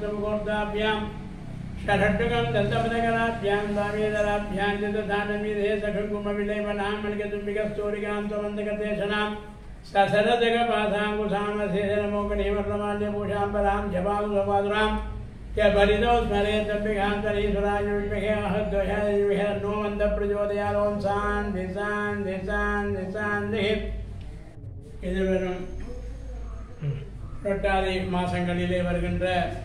सुमुहूर्ताभ्यां षडष्टकं दन्तपदकराभ्यां दामीदराभ्यां चतुर्धानमीदे सखकुमविलेपनां मणिकतुम्बिकस्तूरिकां त्वमन्तकतेशनां ससरजगपासाङ्कुशामशेषनमोकणीवर्णमाल्यभूषाम्बरां जपाकुसपादुरां च भरितो स्मरेतम्बिकान्तरीश्वरायुष्महे नो मन्दप्रचोदयालों शान्ति शान्ति शान्ति शान्तिः எதிர்வரும் புரட்டாதி மாதங்களிலே வருகின்ற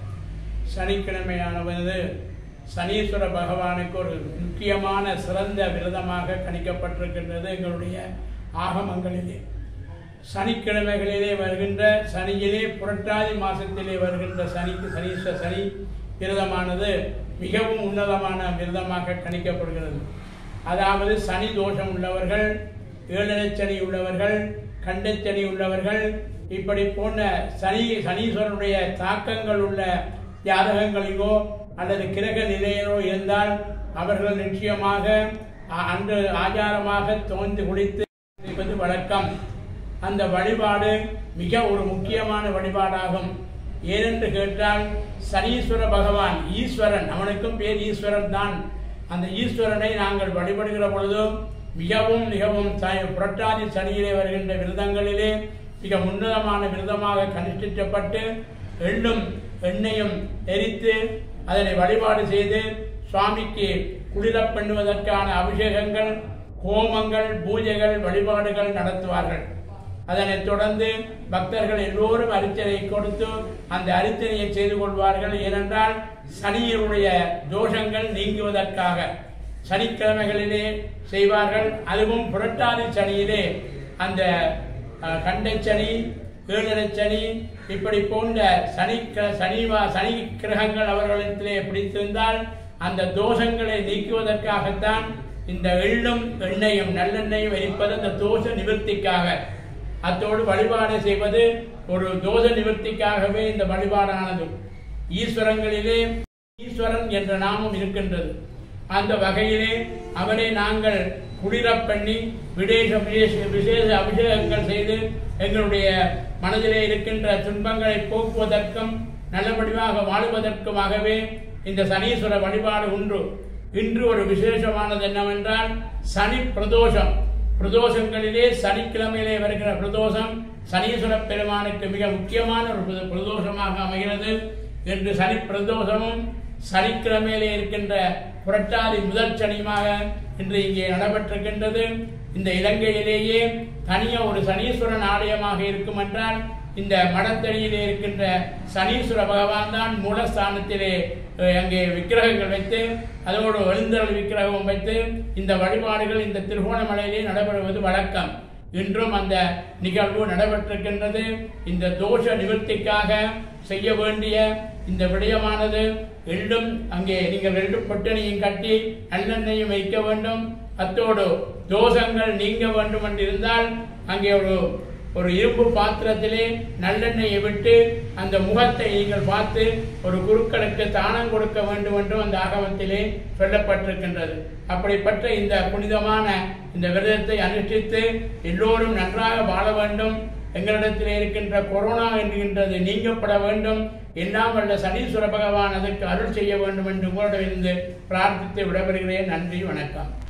சனிக்கிழமையானது சனீஸ்வர பகவானுக்கு ஒரு முக்கியமான சிறந்த விரதமாக கணிக்கப்பட்டிருக்கின்றது எங்களுடைய ஆகமங்களிலே சனிக்கிழமைகளிலே வருகின்ற சனியிலே புரட்டாதி மாதத்திலே வருகின்ற சனிக்கு சனீஸ்வர சனி விரதமானது மிகவும் உன்னதமான விரதமாக கணிக்கப்படுகிறது அதாவது சனி தோஷம் உள்ளவர்கள் ஏழரை சனி உள்ளவர்கள் கண்டச்சனி உள்ளவர்கள் இப்படி போன்ற சனி சனீஸ்வரனுடைய தாக்கங்கள் உள்ள ஜாதகங்களிலோ அல்லது கிரக நிலையிலோ இருந்தால் அவர்கள் நிச்சயமாக அ- அன்று ஆச்சாரமாக தோன்றி குளித்து செய்வது வழக்கம் அந்த வழிபாடு மிக ஒரு முக்கியமான வழிபாடாகும் ஏனென்று கேட்டால் சனீஸ்வர பகவான் ஈஸ்வரன் அவனுக்கும் பேர் ஈஸ்வரன் தான் அந்த ஈஸ்வரனை நாங்கள் வழிபடுகிற பொழுதும் மிகவும் மிகவும் ச- புரட்டாதி சனியிலே வருகின்ற விரதங்களிலே மிக உன்னதமான விரதமாக கனிஷ்டிக்கப்பட்டு எள்ளும் எண்ணெயும் எரித்து அதனை வழிபாடு செய்து சுவாமிக்கு குளிரப் பண்ணுவதற்கான அபிஷேகங்கள் ஹோமங்கள் பூஜைகள் வழிபாடுகள் நடத்துவார்கள் அதனைத் தொடர்ந்து பக்தர்கள் எல்லோரும் அரிச்சனை கொடுத்து அந்த அரிச்சனையை செய்து கொள்வார்கள் ஏனென்றால் சனியினுடைய தோஷங்கள் நீங்குவதற்காக சனிக்கிழமைகளிலே செய்வார்கள் அதுவும் புரட்டாதி சனியிலே அந்த அஹ், கண்டைச்சனி ஏழரை சனி இப்படி போன்ற சனி சனி சனி கிரகங்கள் அவர்களிடத்திலே பிடித்திருந்தால் அந்த தோஷங்களை நீக்குவதற்காகத்தான் இந்த எள்ளும் எண்ணெயும் நல்லெண்ணெயும் எரிப்பது அந்த தோஷ நிவர்த்திக்காக அத்தோடு வழிபாடு செய்வது ஒரு தோஷ நிவர்த்திக்காகவே இந்த வழிபாடானது ஈஸ்வரங்களிலே ஈஸ்வரன் என்ற நாமம் இருக்கின்றது அந்த வகையிலே அவரை நாங்கள் குளிரப் பண்ணி விடேச விசேஷ விசேஷ அபிஷேகங்கள் செய்து எங்களுடைய மனதிலே இருக்கின்ற துன்பங்களை போக்குவதற்கும் நல்லபடியாக வாழுவதற்குமாகவே இந்த சனீஸ்வர வழிபாடு உண்டு இன்று ஒரு விசேஷமானது என்னவென்றால் சனி பிரதோஷம் பிரதோஷங்களிலே சனிக்கிழமையிலே வருகிற பிரதோஷம் சனீஸ்வர பெருமானுக்கு மிக முக்கியமான ஒரு பிரதோ- பிரதோஷமாக அமைகிறது என்று சனி பிரதோஷமும் சனிக்கிழமையிலே இருக்கின்ற புரட்டாதி முதல் சனியுமாக இன்று இங்கே நடைபெற்றிருக்கின்றது இந்த இலங்கையிலேயே தனிய ஒரு சனீஸ்வரன் ஆலயமாக இருக்கும் என்றால் இந்த மடத்தடியிலே இருக்கின்ற சனீஸ்வர பகவான் தான் மூலஸ்தானத்திலே அஹ், அங்கே விக்கிரகங்கள் வைத்து அதோடு எழுந்தருள் விக்கிரகம் வைத்து இந்த வழிபாடுகள் இந்த திருகோணமலையிலே நடைபெறுவது வழக்கம் இன்றும் அந்த நிகழ்வு நடைபெற்றிருக்கின்றது இந்த தோஷ நிவர்த்திக்காக செய்ய வேண்டிய இந்த விடயமானது எள்ளும் அங்கே நீங்கள் எள்ளு பொட்டணியும் கட்டி நல்லெண்ணெயும் வைக்க வேண்டும் அத்தோடு தோஷங்கள் நீங்க வேண்டும் என்று இருந்தால் அங்கே ஒரு ஒரு இரும்பு பாத்திரத்திலே நல்லெண்ணெயை விட்டு அந்த முகத்தை நீங்கள் பார்த்து ஒரு குருக்களுக்கு தானம் கொடுக்க வேண்டும் என்றும் அந்த ஆகமத்திலே சொல்லப்பட்டிருக்கின்றது அப்படிப்பட்ட இந்த புனிதமான இந்த விரதத்தை அனுஷ்டித்து எல்லோரும் நன்றாக வாழ வேண்டும் எங்களிடத்திலே இருக்கின்ற கொரோனா என்கின்றது நீங்கப்பட வேண்டும் எல்லாம் வல்ல சனீஸ்வர பகவான் அதற்கு அருள் செய்ய வேண்டும் என்று உங்களிடமிருந்து பிரார்த்தித்து விடைபெறுகிறேன் நன்றி வணக்கம்